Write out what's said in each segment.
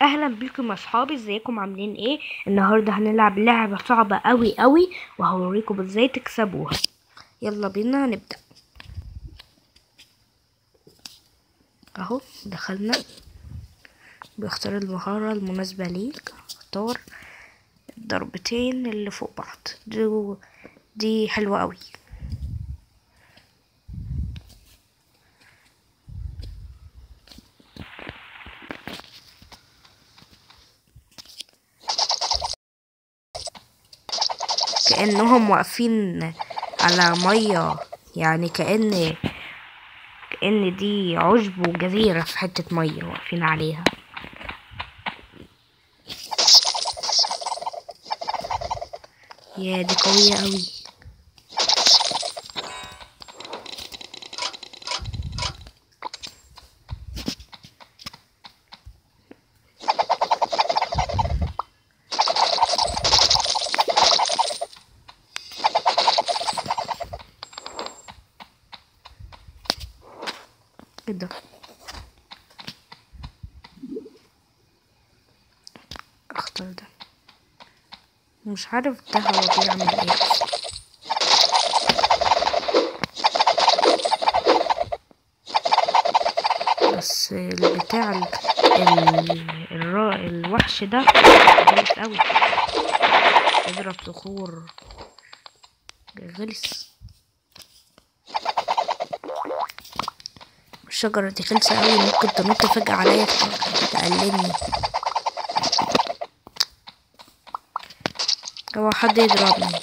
اهلا بيكم يا اصحابي ازيكم عاملين ايه النهارده هنلعب لعبه صعبه قوي قوي وهوريكم ازاي تكسبوها يلا بينا نبدا اهو دخلنا بيختار المهاره المناسبه ليك اختار الضربتين اللي فوق بعض دي دي حلوه قوي كأنهم واقفين على مية يعني كأن كأن دي عشب وجزيرة في حتة مية واقفين عليها يا دي قوية أوي ايه ده اختار ده مش عارف ده هو بيعمل ايه بس البتاع ال... ال... الرا... الوحش ده غلس قوي يضرب صخور غلس الشجرة دي خلصة قوي ممكن تنط فجأة عليا تقللني هو حد يضربني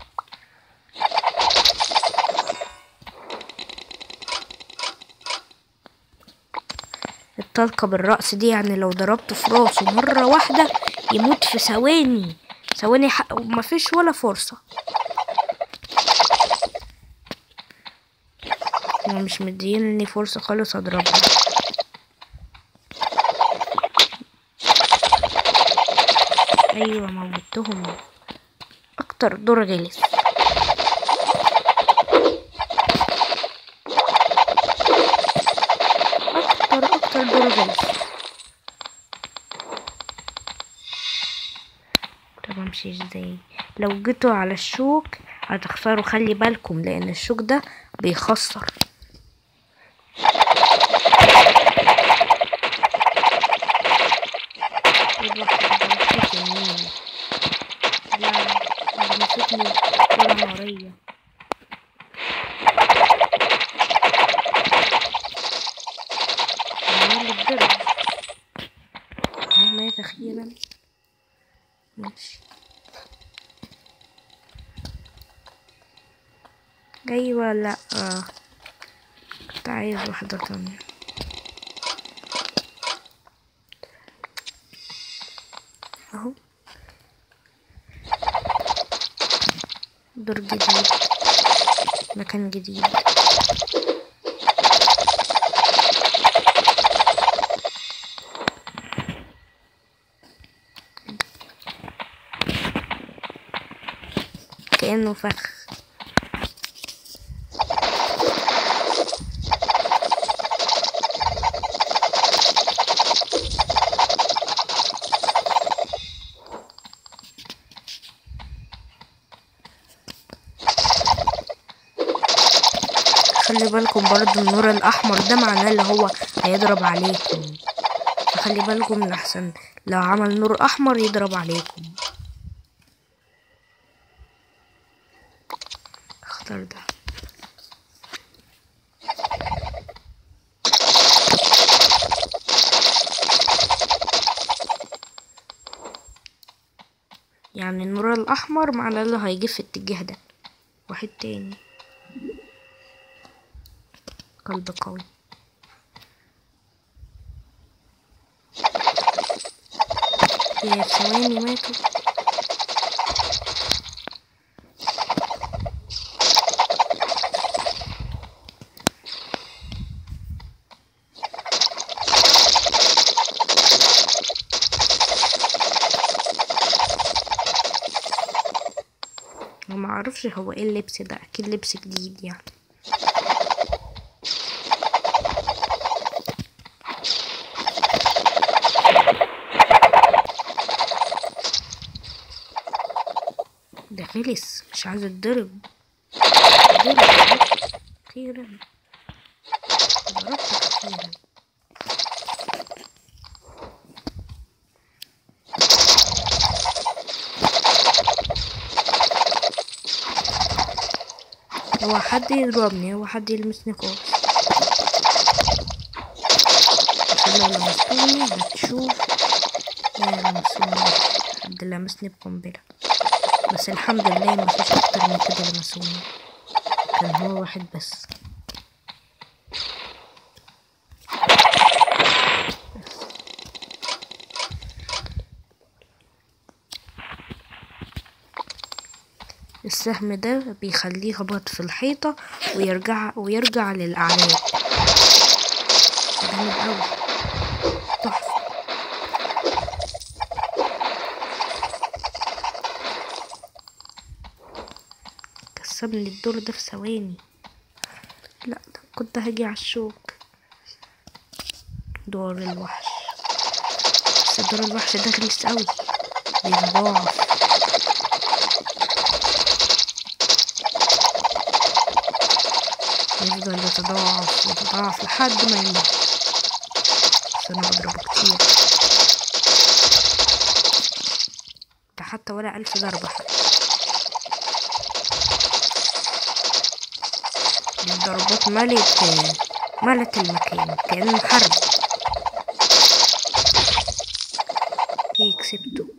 الطلقة بالرأس دي يعني لو ضربته في راسه مرة واحدة يموت في ثواني ثواني حق ومفيش ولا فرصة هما مش مديني فرصة خالص اضربها ايوه موتهم اكتر دور غلس اكتر اكتر دور غلس طب امشي ازاي لو جيتوا على الشوك هتخسروا خلي بالكم لان الشوك ده بيخسر لا مسكني كرة نارية عمال يتضرب هو مات أخيرا ماشي أيوة لأ آه. كنت عايز واحدة تانية اهو دور جديد مكان جديد كأنه فخ خلي بالكم برضو النور الاحمر ده معناه اللي هو هيضرب عليكم فخلي بالكم من احسن لو عمل نور احمر يضرب عليكم اختار ده يعني النور الاحمر معناه اللي هيجي في الاتجاه ده واحد تاني قلب قوي يا ثواني ماتوا ما اعرفش هو ايه اللبس ده اكيد لبس جديد يعني غلس مش عايز اتضرب اتضرب اخيرا ضربتك اخيرا هو حد يضربني هو حد يلمسني خالص عشان لو لمستوني هتشوف يا لمسوني حد لمسني بقنبلة بس الحمد لله مفيش أكتر من كده لمسوني كان هو واحد بس السهم ده بيخليه يخبط في الحيطة ويرجع ويرجع للأعلى جامد أوي تحفة كسبني الدور ده في ثواني لا ده كنت هاجي على الشوك دور الوحش بس دور الوحش ده غلس أوي بيتضاعف يفضل يتضاعف يتضاعف لحد ما يموت بس انا بضربه كتير ده حتى ولا ألف ضربة حتى الضربات ملت ملت المكان كأنه حرب ايه كسبته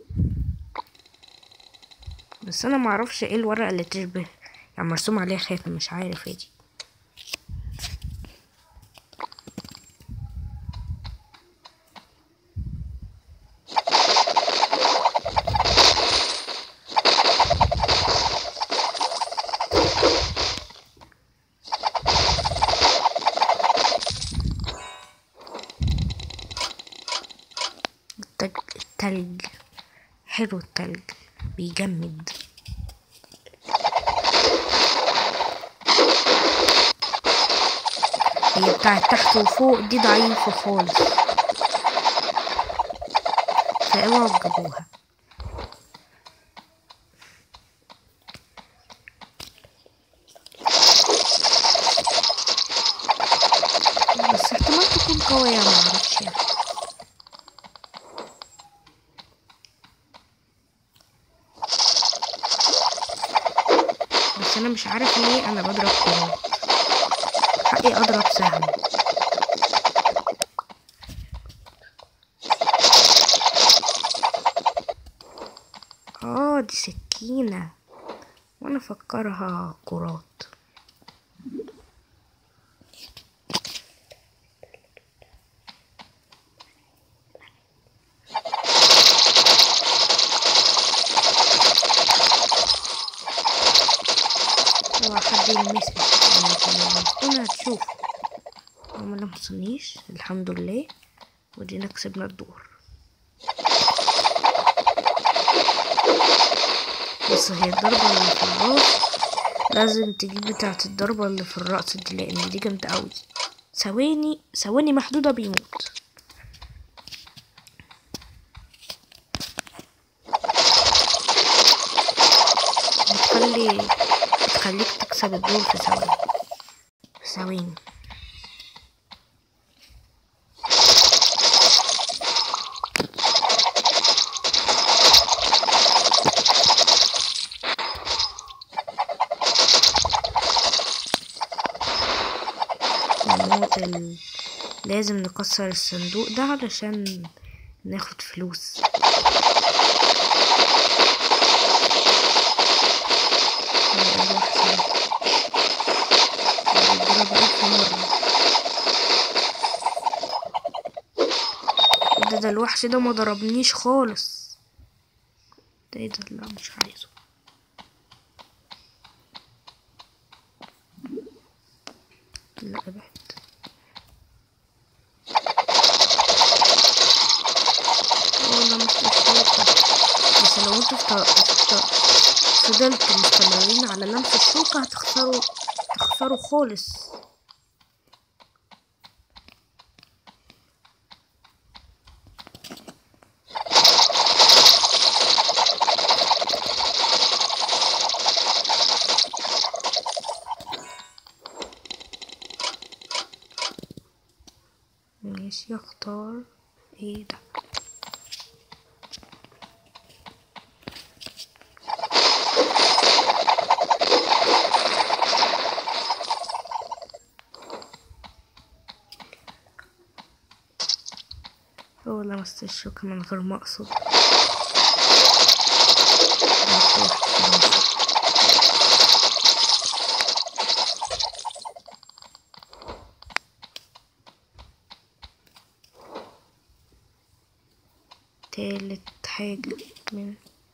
بس انا معرفش ايه الورقة اللي تشبه يعني مرسوم عليها خاتم مش عارف ايه دي التلج التلج حلو التلج بيجمد هي بتاعت تحت وفوق دي ضعيفة خالص فاوعوا تجيبوها بس احتمال تكون قوية معرفش يعني بس انا مش عارف ليه انا بضرب كورات حقي اضرب سهم اه دي سكينة وانا افكرها كرات هو حد يلمسني انا هتشوف هو ما لمسنيش الحمد لله ودينا كسبنا الدور بس هي الضربة اللي في الراس لازم تجيب بتاعة الضربة اللي في الرأس دي لأن دي جامدة أوي ثواني ثواني محدودة بيموت بتخلي بتخليك تكسب الدور في ثواني في ثواني نموت ال... لازم نكسر الصندوق ده علشان ناخد فلوس بيضرب ألف مرة ده ده الوحش ده ما ضربنيش خالص ده ايه ده لا مش عايزه لا ابعد والله مش الشوكة بس لو انتوا فت- فت- فضلتوا مستمرين على لمس الشوكة هتخسروا هتخسروا خالص يختار ايه ده هو لمست الشوكة من غير ما اقصد مفتوح خلاص. تالت حاجة من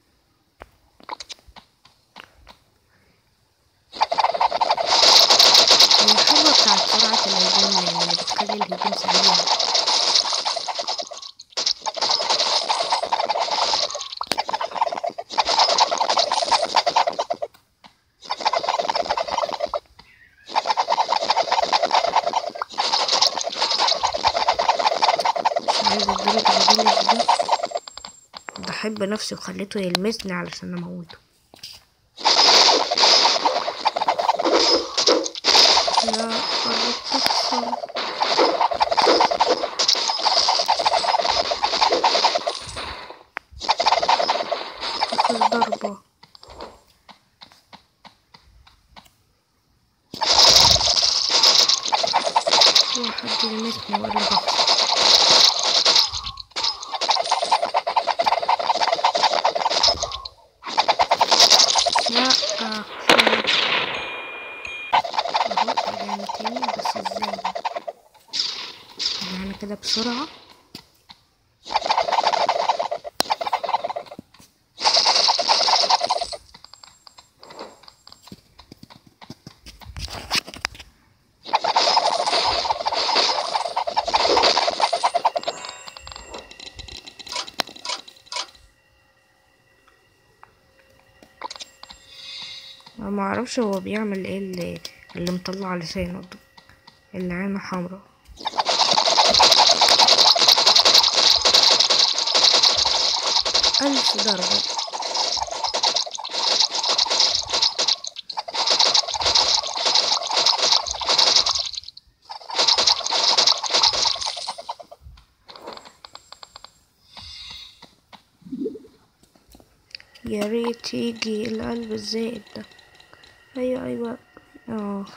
الحاجة بتاعت سرعة الهجوم يعني اللي بتخلي الهجوم سريع مش عايزة اديله الغلس دي بحب نفسي وخليته يلمسني علشان اموته لا قربت اكسر اخر ضربة واحد يلمسني ولا بخسر لا اخسر اهو رجعنا تاني بس ازاي رجعنا كده بسرعة أنا ما اعرفش هو بيعمل ايه اللي, اللي مطلع لسانه ده اللي عينه حمرا ألف ضربة يا ريت يجي القلب الزائد ده ايوه ايوه اه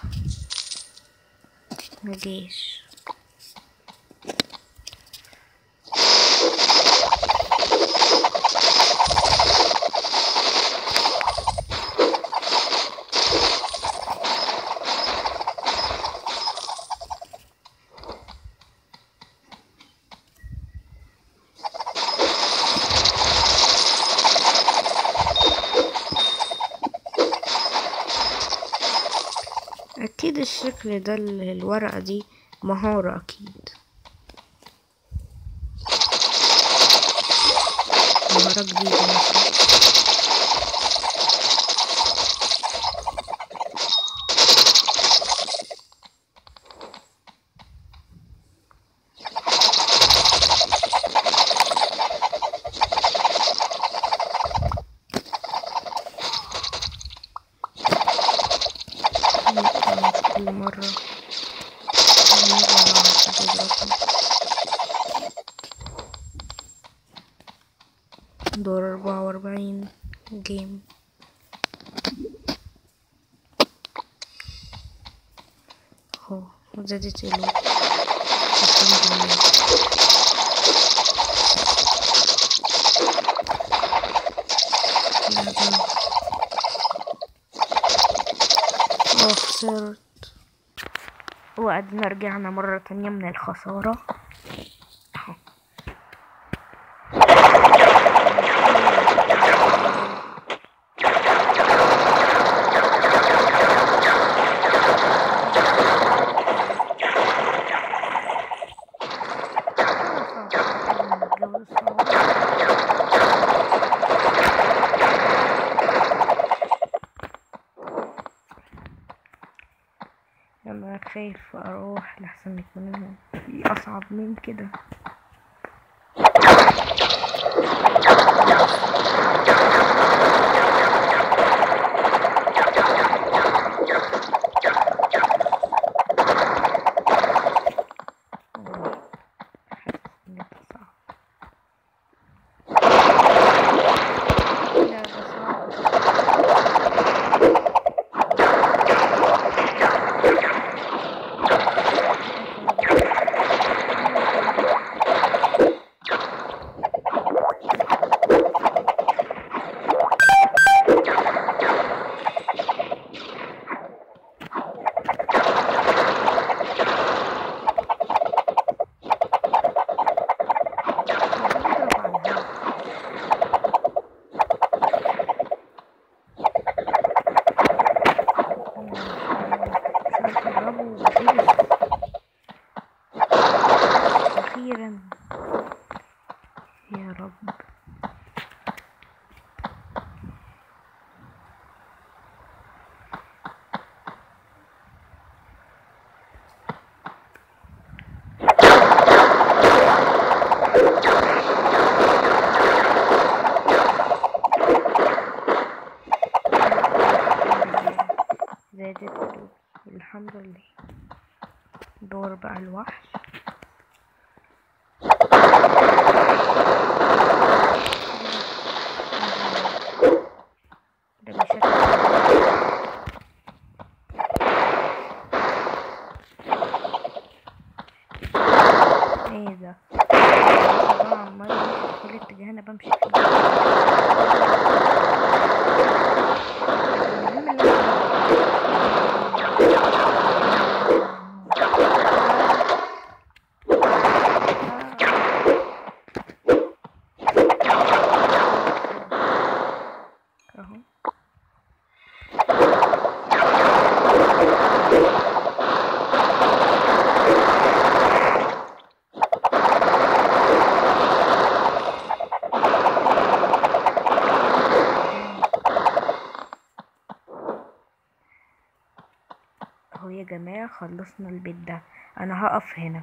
مجيش اكيد الشكل ده ال- الورقة دي مهارة اكيد مهارة جديدة مثلا لا، مش كل مرة كل مرة هتضربني دور أربعة وأربعين جيم اهو زادت الو الحمد لله بعدين اه خسرت وقعدنا رجعنا مرة تانية من الخسارة اهو انا خايف اروح لحسن يكون في اصعب من كده يا رب زادت فلوس الحمد لله دور بقى الوحش ده بيشكل ايه ده طبعا عمال يمشي في كل اتجاه انا بمشي فيه المهم ان أنا- اهو اهو يا جماعة خلصنا البيت ده انا هقف هنا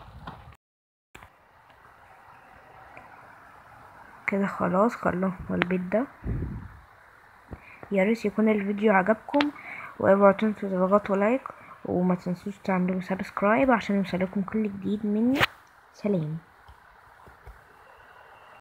كده خلاص خلصنا البيت ده يا ريت يكون الفيديو عجبكم واوعوا تنسوا تضغطوا لايك وما تنسوش تعملوا سبسكرايب عشان يوصلكم كل جديد مني سلام